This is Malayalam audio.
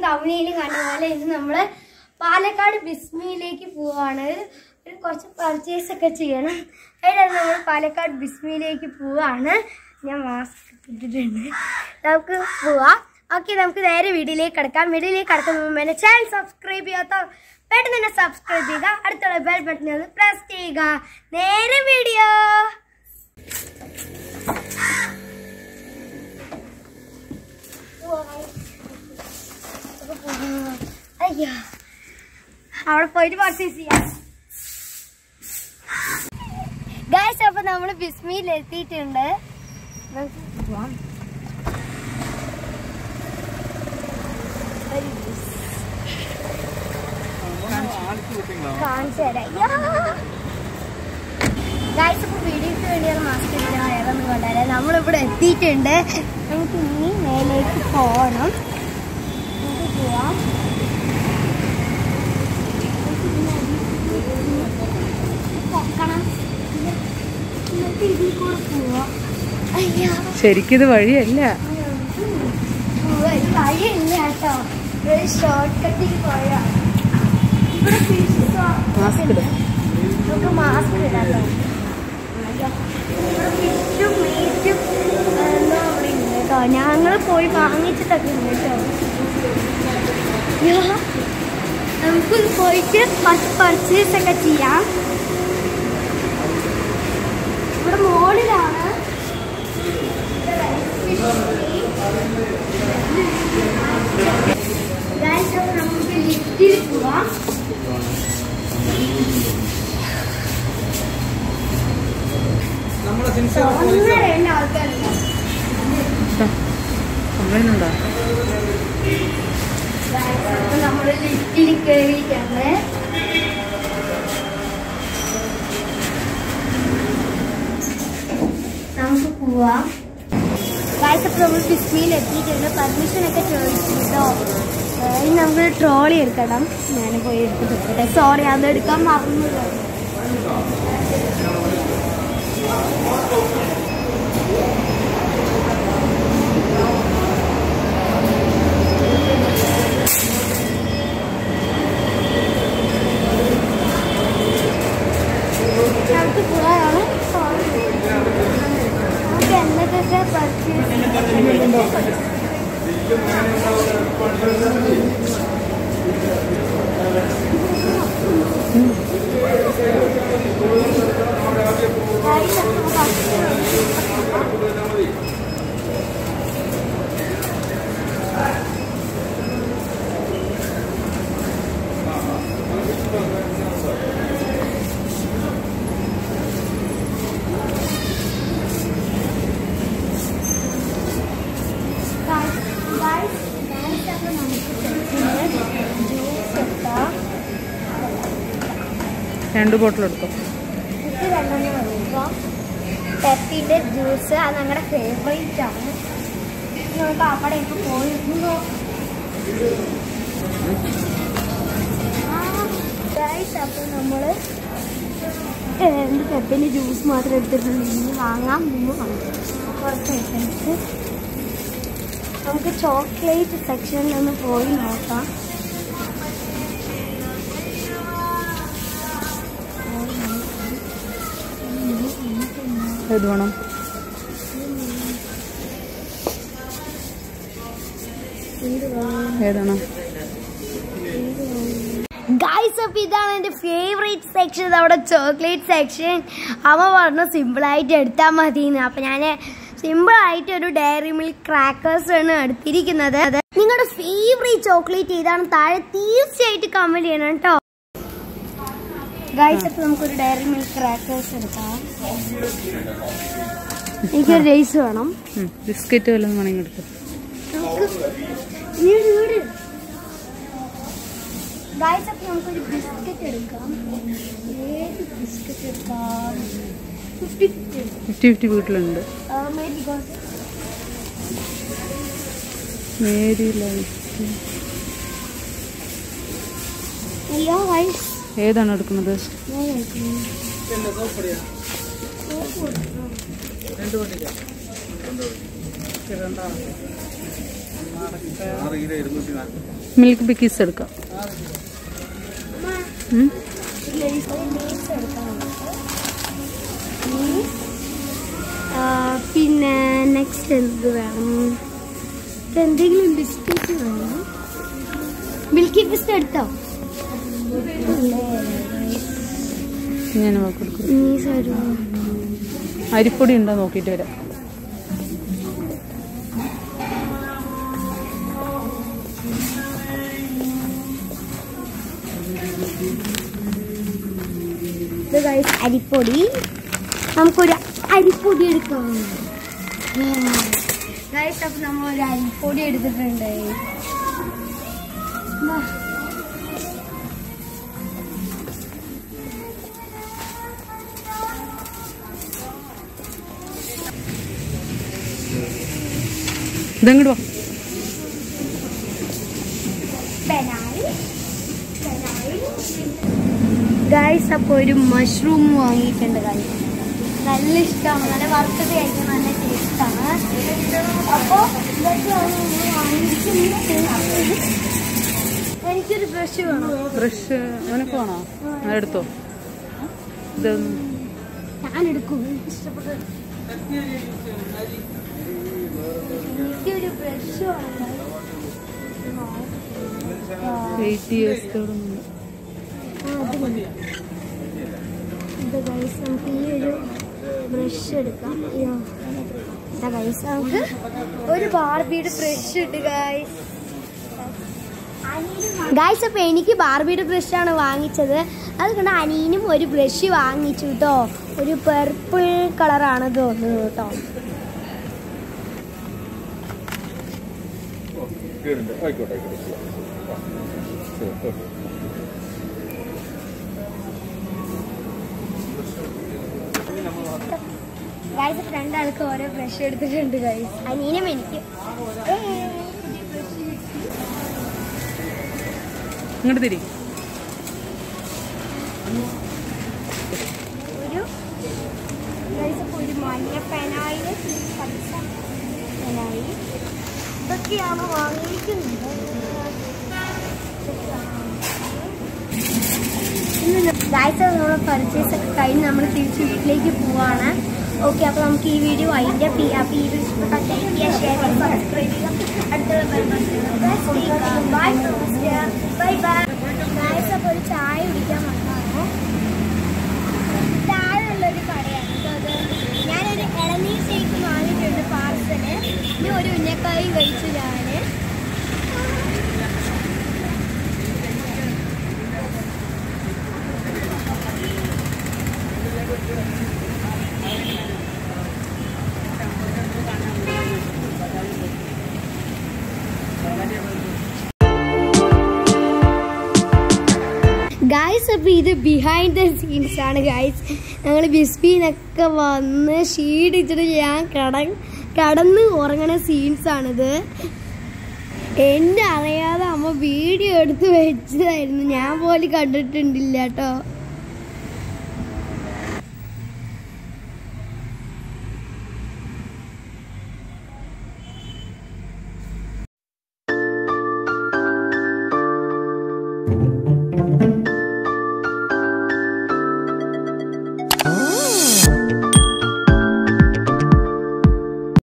തമിഴിൽ കണ്ട പോലെ ഇന്ന് നമ്മള് പാലക്കാട് ബിസ്മിയിലേക്ക് പോവാണ് ഒരു കുറച്ച് പർച്ചേസ് ഒക്കെ ചെയ്യണം അതിനാണ് നമ്മൾ പാലക്കാട് ബിസ്മിയിലേക്ക് പോവാണ് ഞാൻ മാസ്ക് ഇട്ടിട്ടുണ്ട് നമുക്ക് പോവാം ഓക്കെ നമുക്ക് നേരെ വീഡിയോയിലേക്ക് കിടക്കാം വീഡിയോയിലേക്ക് കിടക്കുന്ന മുമ്പ് എന്നെ ചാനൽ സബ്സ്ക്രൈബ് ചെയ്യാത്ത പെട്ടെന്ന് തന്നെ സബ്സ്ക്രൈബ് ചെയ്യുക അടുത്തുള്ള ബെൽ ബട്ടൺ ഒന്ന് പ്രസ് ചെയ്യുക നേരെ വീഡിയോ അയ്യോ അവിടെ പോയിട്ട് പർച്ചേസ് ചെയ്യാം ഗൈസ് അപ്പൊ നമ്മള് ബിസ്മിയിൽ എത്തിയിട്ടുണ്ട് നമുക്ക് പോവാം. ഒരു ബിസ്. കാണിച്ചു തരാം ഗൈസ് ഇപ്പൊ വീഡിയോക്ക് വേണ്ടിയാണ് മാസ്ക് ഇരിക്കണം ഏതൊന്നും കൊണ്ടല്ലേ നമ്മളിവിടെ എത്തിയിട്ടുണ്ട് നമുക്ക് ഇനി മേലേക്ക് പോകണം നമുക്ക് പോവാം പൊക്കണം എന്നിട്ട് ഇതിൽ കൂടെ പോവാം അയ്യോ ശരിക്കിത് വഴിയല്ല പോവാ ഇത് വഴിയില്ല കേട്ടോ ഒരു ഷോർട്ട് കട്ടിൽ പോയാ ഇവിടെ fish shop മാസ്ക് ഇട്. നമുക്ക് മാസ്ക് ഇടാലോ അയ്യോ. ഇവിടെ ഫിഷും മീറ്റും എന്തോ അവിടെ ഉണ്ട് കേട്ടോ ഞങ്ങൾ പോയി വാങ്ങിച്ചിട്ടൊക്കെ ഉണ്ട് കേട്ടോ അയ്യോ. നമുക്ക് പോയിട്ട് കുറച്ച് പർച്ചേസ് ഒക്കെ ചെയ്യാം ഇവിടെ മോളിലാണ് Guys, അപ്പോൾ നമുക്ക് ലിഫ്റ്റിൽ പോവാം ഒന്ന് രണ്ട് ആൾക്കാരുണ്ട് കംപ്ലൈന്റ് ഉണ്ടോ അപ്പൊ നമ്മള് ലിഫ്റ്റിൽ കയറിയിട്ടാണ് നമുക്ക് പോവാം ഗായ്സ് അപ്പോൾ നമ്മൾ ബിസ്മിയിൽ എത്തിയിട്ടുണ്ട് പെർമിഷൻ ഒക്കെ ചോദിച്ചു കേട്ടോ ഏഹ് ഇനി നമുക്ക് ട്രോളി എടുക്കണം ഞാൻ പോയി എടുത്ത് നോക്കട്ടെ സോറി അത് എടുക്കാൻ മറന്നു പോയി. നമുക്ക് പോകാനാണ് സോറി നമുക്ക് എന്തൊക്കെ പർച്ചേസ് രണ്ട് ബോട്ടിൽ എടുത്തോ പെപ്പിന്റെ ജ്യൂസ് അത് ഞങ്ങളുടെ ഫേവറേറ്റ് ആണ് നമുക്ക് അവിടെയൊക്കെ പോയിരുന്നു അപ്പോൾ നമ്മൾ എന്ത് പെപ്പിന്റെ ജ്യൂസ് മാത്രം എടുത്തിട്ടുള്ളൂ ഇനി വാങ്ങാൻ മുമ്പ് വന്നു കുറച്ച് ഐറ്റംസ് നമുക്ക് ചോക്ലേറ്റ് സെക്ഷനിൽ ഒന്ന് പോയി നോക്കാം ഏത് വേണം ഏതാണ് ഗൈസ് അപ്പൊ ഇതാണ് എന്റെ ഫേവറേറ്റ് സെക്ഷൻ അവിടെ ചോക്ലേറ്റ് സെക്ഷൻ അവ പറഞ്ഞു സിമ്പിൾ ആയിട്ട് എടുത്താൽ മതിന്ന് അപ്പൊ ഞാൻ സിമ്പിൾ ആയിട്ട് ഒരു ഡയറി മിൽക്ക് ക്രാക്കേഴ്സ് ആണ് എടുത്തിരിക്കുന്നത് നിങ്ങളുടെ ഫേവറേറ്റ് ചോക്ലേറ്റ് ഏതാണ് താഴെ തീർച്ചയായിട്ടും കമന്റ് ചെയ്യണം കേട്ടോ ഗൈസ് അപ്പൊ നമുക്കൊരു ഡയറി മിൽക്ക് ക്രാക്കേഴ്സ് എടുക്കാം എനിക്കൊരു റേസ് വേണം ബിസ്ക്കറ്റ് വല്ലതും വേണമെങ്കിൽ എടുത്തു വീട് വീട് ഗായ്സ് അപ്പൊ നമുക്കൊരു ബിസ്ക്കറ്റ് എടുക്കാം ഏത് ബിസ്ക്കറ്റ് എടുക്കാം ഫിഫ്റ്റി ഫിഫ്റ്റി ഫിഫ്റ്റി ഫിഫ്റ്റി വീട്ടിലുണ്ട് മേബി ഗോസ് മേരി ലൈഫ് അയ്യോ ഗൈസ് ഏതാണ് എടുക്കുന്നത് ഞാൻ കഴിക്കുന്നു മിൽക്ക് ബിക്കീസ് എടുക്കാം ഉം. ലേസ് എടുക്കാം നമുക്ക്. ലേസ്. ആ, പിന്നെ നെക്സ്റ്റ് എന്ത് വേണം ഇത് എന്തെങ്കിലും ബിസ്ക്കറ്റ് വേണം മിൽക്കി ബിസ്ക്കറ്റ് എടുത്തോ ഞാൻ കൊടുക്കും ഈ സൈഡ് അരിപ്പൊടി ഉണ്ടോ നോക്കിയിട്ട് വരാം ഇത് ഗൈസ് അരിപ്പൊടി നമുക്കൊരു അരിപ്പൊടി എടുക്കാം ഗൈസ് അപ്പം നമ്മൾ ഒരു അരിപ്പൊടി എടുത്തിട്ടുണ്ട് വാ. ഇതങ്ങോട്ട് വാ ഗൈസ് അപ്പോൾ ഒരു മഷ്റൂം വാങ്ങിയിട്ടുണ്ട് ഗൈസ് നല്ല ഇഷ്ടമാണ് നല്ല വറുത്തത് കഴിക്കാൻ നല്ല ടേസ്റ്റാണ് അപ്പോൾ ഇതൊക്കെയാണ് നമ്മൾ വാങ്ങിക്കുന്നത് എനിക്കൊരു ബ്രഷ് വേണം ബ്രഷ് നിനക്ക് വേണോ അതെടുത്തോ ഇതൊന്നും ഞാൻ എടുക്കും എനിക്ക് ഇഷ്ടപ്പെട്ട എനിക്കൊരു ബ്രഷ് വേണം എയ്റ്റ് ഇയേഴ്സോടൊന്നും ഇത് ഗൈസ് നമുക്ക് ഈ ഒരു ബ്രഷ് എടുക്കാം ഗൈസ് നമുക്ക് ഒരു ബാർബിയുടെ ബ്രഷ് ഉണ്ട് ഗൈസ് ഗൈസ് അപ്പൊ എനിക്ക് ബാർബിയുടെ ബ്രഷാണ് വാങ്ങിച്ചത് അതുകൊണ്ട് അനീനും ഒരു ബ്രഷ് വാങ്ങിച്ചു കേട്ടോ ഒരു പെർപ്പിൾ കളറാണ് തോന്നുന്നത് കേട്ടോ ആയിക്കോട്ടെ ആയിക്കോട്ടെ ഗൈസ് രണ്ടാൾക്ക് ഓരോ ബ്രഷ് എടുത്തിട്ടുണ്ട് ഗൈസ് അനീനും എനിക്ക് ഇങ്ങോട്ട് തിരി ഒരു ഗൈസ് അപ്പോൾ ഒരു മഞ്ഞ പെനായിൽ പച്ച പെനായിൽ ഇതൊക്കെയാണ് വാങ്ങിയിരിക്കുന്നത് ഗൈസ് നമ്മൾ പർച്ചേസ് ഒക്കെ കഴിഞ്ഞ് നമ്മൾ തിരിച്ച് വീട്ടിലേക്ക് പോവാണ് ഓക്കെ അപ്പോൾ നമുക്ക് ഈ വീഡിയോ അതിൻ്റെ പി അപ്പോൾ ഈ വീഡിയോ ഇഷ്ടപ്പെട്ടാൽ ലൈക്ക് ചെയ്യുക ഷെയർ ചെയ്യുക സബ്സ്ക്രൈബ് ചെയ്യുക അടുത്തുള്ള ബൈ ബൈ ബൈ ഗൈസ് അപ്പോൾ ഒരു ചായ കുടിക്കാൻ വന്നതാണ് താഴെയുള്ളൊരു കടയാണ് കേട്ടോ അത് ഞാനൊരു ഇളനീർ ഷേക്ക് വാങ്ങിയിട്ടുണ്ട് പാർസല് ഇനി ഒരു ഉന്നക്കായും കഴിച്ചു ഞാൻ ഗായ്സ് അപ്പോൾ ഇത് ബിഹൈൻഡ് ദ സീൻസ് ആണ് ഗായ്സ് ഞങ്ങൾ ബിസ്ബിനൊക്കെ വന്ന് ക്ഷീണിച്ചിട്ട് ഞാൻ കട കടന്ന് ഉറങ്ങണ സീൻസ് ആണിത് എന്നെ അറിയാതെ അമ്മ വീഡിയോ എടുത്ത് വെച്ചതായിരുന്നു ഞാൻ പോലും കണ്ടിട്ടുണ്ടില്ല കേട്ടോ